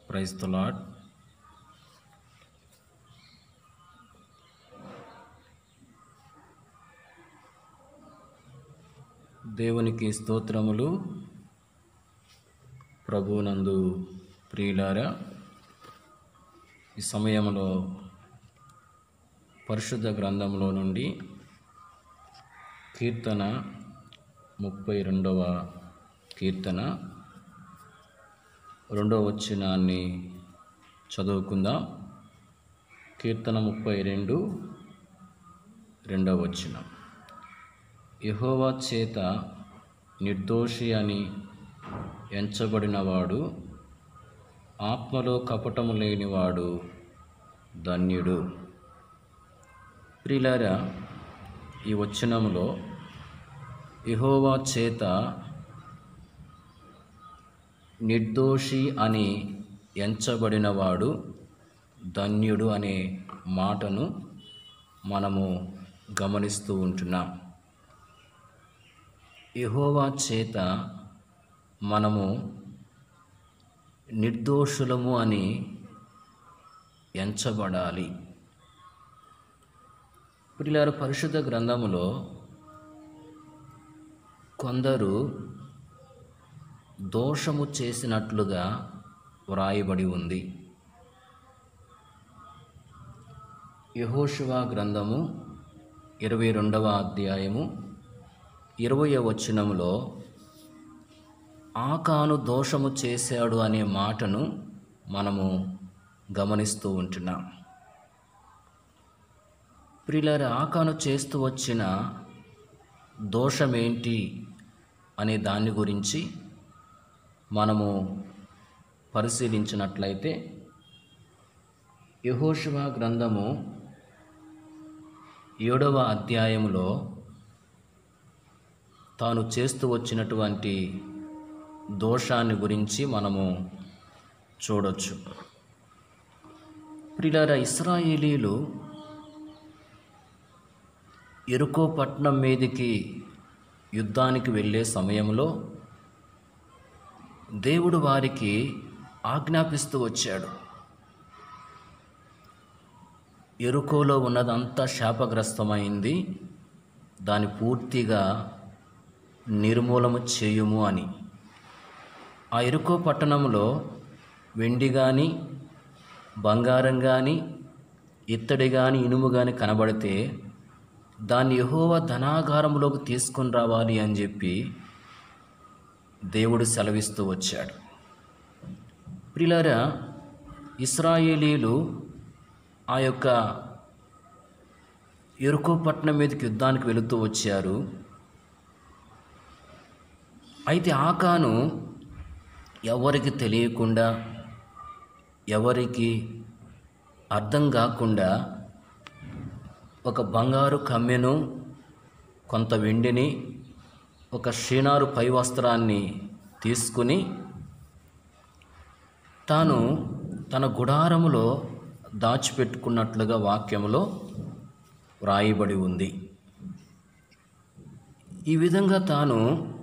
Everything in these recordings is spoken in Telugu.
ప్రైజ్ ద లాడ్ దేవునికి స్తోత్రములు ప్రభువునందు ప్రియులారా ఈ సమయంలో పరిశుద్ధ గ్రంథంలో నుండి కీర్తన ముప్పై రెండవ కీర్తన రెండవ వచనాన్ని చదువుకుందాం కీర్తన ముప్పై రెండు రెండవ వచనం యెహోవా చేత నిర్దోషి అని ఎంచబడినవాడు ఆత్మలో కపటము లేనివాడు ధన్యుడు ప్రిలారా ఈ వచనంలో యెహోవా చేత నిర్దోషి అని ఎంచబడినవాడు ధన్యుడు అనే మాటను మనము గమనిస్తూ ఉంటున్నాం యెహోవా చేత మనము నిర్దోషులము అని ఎంచబడాలి పిల్లల పరిశుద్ధ గ్రంథములో కొందరు దోషము చేసినట్లుగా వ్రాయబడి ఉంది యహోశివ గ్రంథము ఇరవై రెండవ అధ్యాయము ఇరవయ వచనములో ఆకాను దోషము చేశాడు అనే మాటను మనము గమనిస్తూ ఉంటున్నాం ప్రియులారా ఆకాను చేస్తూ వచ్చిన దోషమేంటి అనే దాని గురించి మనము పరిశీలించినట్లయితే యహోశివ గ్రంథము ఏడవ అధ్యాయములో తాను చేస్తూ వచ్చినటువంటి దోషాన్ని గురించి మనము చూడొచ్చు ప్రిలార ఇస్రాయేలీలు ఎరుకో పట్టణం మీదికి యుద్ధానికి వెళ్ళే సమయంలో దేవుడు వారికి ఆజ్ఞాపిస్తూ వచ్చాడు ఎరుకోలో ఉన్నదంతా శాపగ్రస్తమైంది దాని పూర్తిగా నిర్మూలము చేయుము అని ఆ ఎరుకో పట్టణంలో వెండి కానీ బంగారం కానీ ఇత్తడి కానీ ఇనుము కానీ కనబడితే దాన్ని యహోవ ధనాగారంలోకి తీసుకొని రావాలి అని చెప్పి దేవుడు సెలవిస్తూ వచ్చాడు ప్రిలారా ఇస్రాయేలీలు ఆ యొక్క ఎరుకో పట్టణం మీదకి యుద్ధానికి వెళుతూ వచ్చారు అయితే ఆకాను ఎవరికి తెలియకుండా ఎవరికి అర్థం కాకుండా ఒక బంగారు కమ్మెను కొంత వెండిని ఒక షీనారు పై వస్త్రాన్ని తీసుకుని తాను తన గుడారములో దాచిపెట్టుకున్నట్లుగా వాక్యములో వ్రాయబడి ఉంది ఈ విధంగా తాను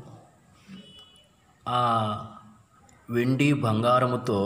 ఆ వెండి బంగారముతో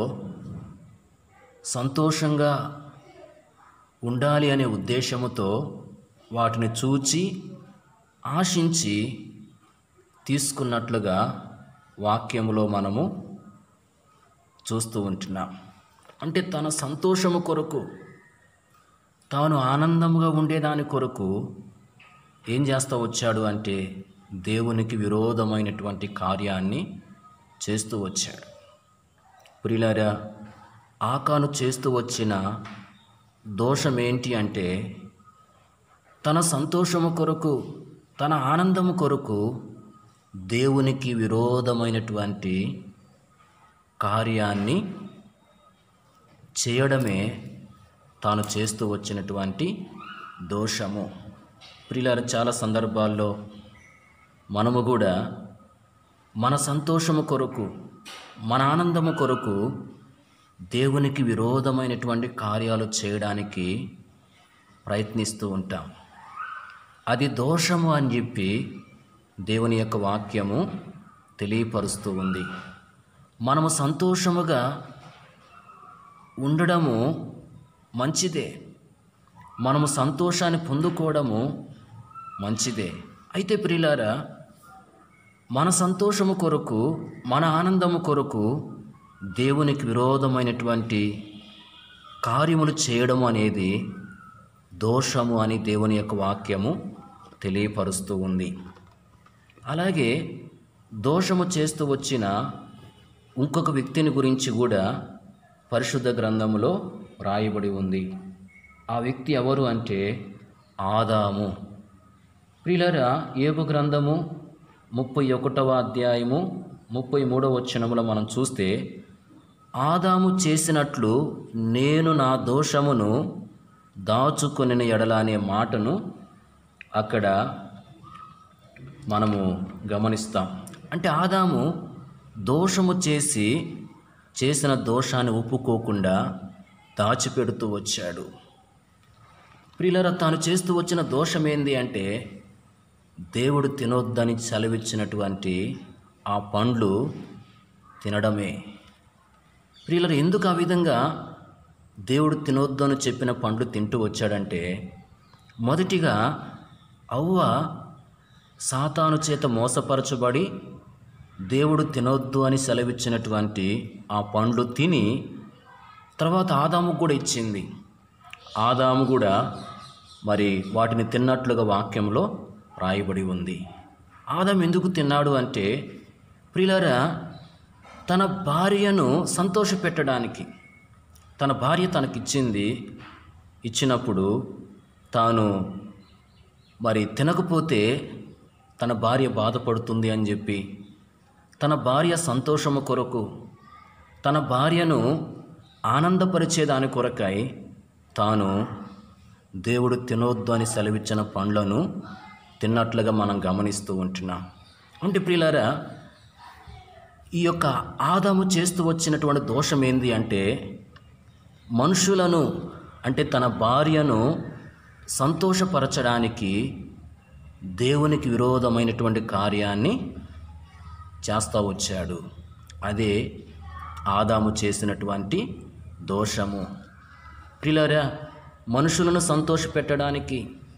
సంతోషంగా ఉండాలి అనే ఉద్దేశముతో వాటిని చూచి ఆశించి తీసుకున్నట్లుగా వాక్యములో మనము చూస్తూ ఉంటున్నాం అంటే తన సంతోషము కొరకు తాను ఆనందంగా ఉండేదాని కొరకు ఏం చేస్తూ వచ్చాడు అంటే దేవునికి విరోధమైనటువంటి కార్యాన్ని చేస్తూ వచ్చాడు ప్రిలారా ఆకాను చేస్తూ వచ్చిన దోషం ఏంటి అంటే తన సంతోషము కొరకు తన ఆనందము కొరకు దేవునికి విరోధమైనటువంటి కార్యాన్ని చేయడమే తాను చేస్తూ వచ్చినటువంటి దోషము ప్రియులార చాలా సందర్భాల్లో మనము కూడా మన సంతోషము కొరకు మన ఆనందము కొరకు దేవునికి విరోధమైనటువంటి కార్యాలు చేయడానికి ప్రయత్నిస్తూ ఉంటాం అది దోషము అని చెప్పి దేవుని యొక్క వాక్యము తెలియపరుస్తూ ఉంది మనము సంతోషముగా ఉండడము మంచిదే మనము సంతోషాన్ని పొందుకోవడము మంచిదే అయితే ప్రియులారా మన సంతోషము కొరకు మన ఆనందము కొరకు దేవునికి విరోధమైనటువంటి కార్యములు చేయడం అనేది దోషము అని దేవుని యొక్క వాక్యము తెలియపరుస్తూ ఉంది అలాగే దోషము చేస్తూ వచ్చిన ఇంకొక వ్యక్తిని గురించి కూడా పరిశుద్ధ గ్రంథములో రాయబడి ఉంది ఆ వ్యక్తి ఎవరు అంటే ఆదాము ప్రియులరా ఏబు గ్రంథము ముప్పై ఒకటవ అధ్యాయము ముప్పై మూడవ వచనములో మనం చూస్తే ఆదాము చేసినట్లు నేను నా దోషమును దాచుకొనిన ఎడల అనే మాటను అక్కడ మనము గమనిస్తాం అంటే ఆదాము దోషము చేసి చేసిన దోషాన్ని ఒప్పుకోకుండా దాచిపెడుతూ వచ్చాడు ప్రియులరా తాను చేస్తూ వచ్చిన దోషం ఏంది అంటే దేవుడు తినొద్దని సెలవిచ్చినటువంటి ఆ పండ్లు తినడమే ప్రియులరు ఎందుకు ఆ విధంగా దేవుడు తినొద్దు అని చెప్పిన పండ్లు తింటూ వచ్చాడంటే మొదటిగా అవ్వ సాతాను చేత మోసపరచబడి దేవుడు తినొద్దు అని సెలవిచ్చినటువంటి ఆ పండ్లు తిని తర్వాత ఆదాము కూడా ఇచ్చింది ఆదాము కూడా మరి వాటిని తిన్నట్లుగా వాక్యంలో రాయబడి ఉంది ఆదాం ఎందుకు తిన్నాడు అంటే ప్రియులారా తన భార్యను సంతోషపెట్టడానికి తన భార్య తనకిచ్చింది ఇచ్చినప్పుడు తాను మరి తినకపోతే తన భార్య బాధపడుతుంది అని చెప్పి తన భార్య సంతోషము కొరకు తన భార్యను ఆనందపరిచేదాని కొరకై తాను దేవుడు తినొద్దు అని సెలవిచ్చిన పండ్లను తిన్నట్లుగా మనం గమనిస్తూ ఉంటున్నాం అంటే ప్రియులారా ఈ యొక్క ఆదాము చేస్తూ వచ్చినటువంటి దోషం ఏంది అంటే మనుషులను అంటే తన భార్యను సంతోషపరచడానికి దేవునికి విరోధమైనటువంటి కార్యాన్ని చేస్తూ వచ్చాడు అదే ఆదాము చేసినటువంటి దోషము ప్రిలరా మనుషులను సంతోషపెట్టడానికి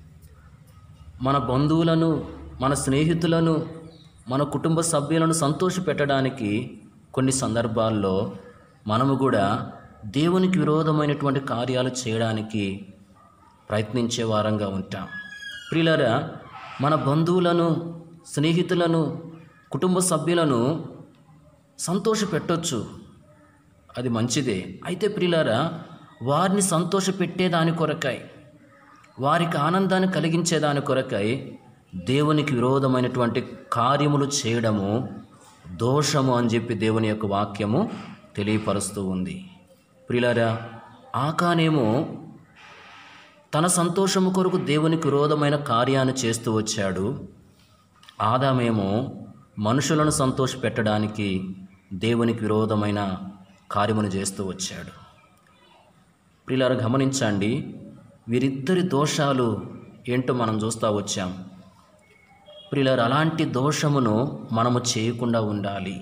మన బంధువులను మన స్నేహితులను మన కుటుంబ సభ్యులను సంతోషపెట్టడానికి కొన్ని సందర్భాల్లో మనము కూడా దేవునికి విరోధమైనటువంటి కార్యాలు చేయడానికి ప్రయత్నించే వారంగా ఉంటాం ప్రియులరా మన బంధువులను స్నేహితులను కుటుంబ సభ్యులను సంతోషపెట్టొచ్చు అది మంచిదే అయితే ప్రియులారా వారిని సంతోషపెట్టేదాని కొరకై వారికి ఆనందాన్ని కలిగించేదాని కొరకై దేవునికి విరోధమైనటువంటి కార్యములు చేయడము దోషము అని చెప్పి దేవుని యొక్క వాక్యము తెలియపరుస్తూ ఉంది ప్రియులారా ఆకానేమో తన సంతోషము కొరకు దేవునికి విరోధమైన కార్యాన్ని చేస్తూ వచ్చాడు ఆదామేమో మనుషులను సంతోషపెట్టడానికి దేవునికి విరోధమైన కార్యమును చేస్తూ వచ్చాడు ప్రియులారా గమనించండి వీరిద్దరి దోషాలు ఏంటో మనం చూస్తూ వచ్చాం ప్రియులారు అలాంటి దోషమును మనము చేయకుండా ఉండాలి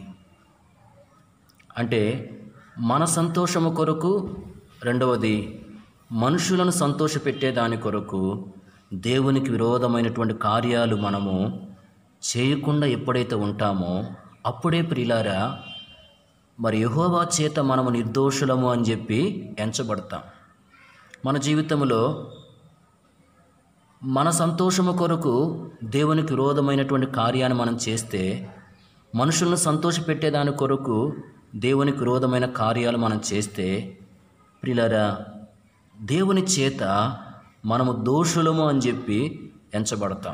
అంటే మన సంతోషము కొరకు రెండవది మనుషులను సంతోషపెట్టే దాని కొరకు దేవునికి విరోధమైనటువంటి కార్యాలు మనము చేయకుండా ఎప్పుడైతే ఉంటామో అప్పుడే ప్రియులారా మరి యహోవా చేత మనము నిర్దోషులము అని చెప్పి ఎంచబడతాం మన జీవితంలో మన సంతోషము కొరకు దేవునికి విరోధమైనటువంటి కార్యాన్ని మనం చేస్తే మనుషులను సంతోషపెట్టేదాని కొరకు దేవునికి విరోధమైన కార్యాలు మనం చేస్తే ప్రిలరా దేవుని చేత మనము దోషులము అని చెప్పి ఎంచబడతాం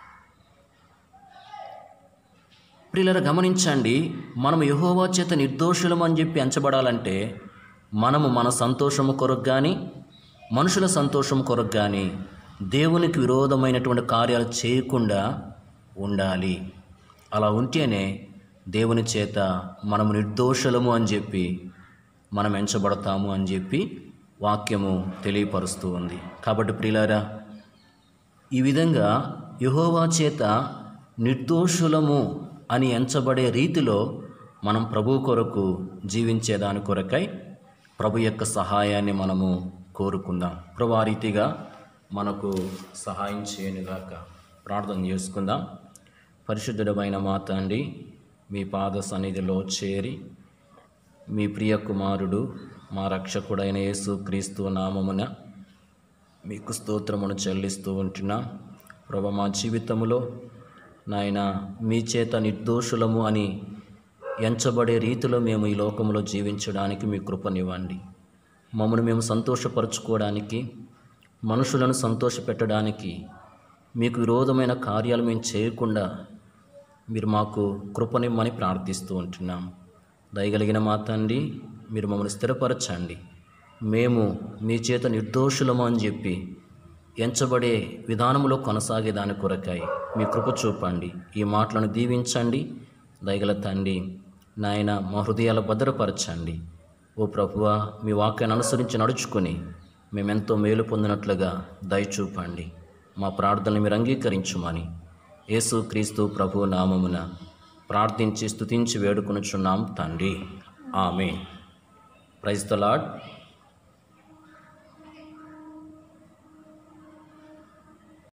ప్రియులర గమనించండి మనం యహోవా చేత నిర్దోషులం అని చెప్పి ఎంచబడాలంటే మనము మన సంతోషము కొరకు కానీ మనుషుల సంతోషం కొరకు కానీ దేవునికి విరోధమైనటువంటి కార్యాలు చేయకుండా ఉండాలి అలా ఉంటేనే దేవుని చేత మనము నిర్దోషులము అని చెప్పి మనం ఎంచబడతాము అని చెప్పి వాక్యము తెలియపరుస్తూ ఉంది కాబట్టి ప్రియులారా ఈ విధంగా యహోవా చేత నిర్దోషులము అని ఎంచబడే రీతిలో మనం ప్రభు కొరకు జీవించేదాని కొరకై ప్రభు యొక్క సహాయాన్ని మనము కోరుకుందాం ప్రభు ఆ రీతిగా మనకు సహాయం చేయనుగాక ప్రార్థన చేసుకుందాం పరిశుద్ధుడమైన మా తండ్రి మీ పాద సన్నిధిలో చేరి మీ ప్రియ కుమారుడు మా రక్షకుడైన యేసు క్రీస్తు నామమున మీకు స్తోత్రమును చెల్లిస్తూ ఉంటున్నాం ప్రభు మా జీవితంలో నాయన మీ చేత నిర్దోషులము అని ఎంచబడే రీతిలో మేము ఈ లోకంలో జీవించడానికి మీ కృపనివ్వండి మమ్మల్ని మేము సంతోషపరచుకోవడానికి మనుషులను సంతోషపెట్టడానికి మీకు విరోధమైన కార్యాలు మేము చేయకుండా మీరు మాకు కృపనిమ్మని ప్రార్థిస్తూ ఉంటున్నాం దయగలిగిన మా తండ్రి మీరు మమ్మల్ని స్థిరపరచండి మేము మీ చేత నిర్దోషులము అని చెప్పి ఎంచబడే విధానంలో కొనసాగే దాని కొరకాయి మీ కృప చూపండి ఈ మాటలను దీవించండి దయగల తండ్రి నాయన మా హృదయాల భద్రపరచండి ఓ ప్రభువా మీ వాక్యాన్ని అనుసరించి నడుచుకొని మేమెంతో మేలు పొందినట్లుగా దయ చూపండి మా ప్రార్థనలు మీరు అంగీకరించుమని యేసు క్రీస్తు ప్రభు నామమున ప్రార్థించి స్తుతించి వేడుకొనుచున్నాం తండ్రి ఆమె ప్రైజ్ ద లాడ్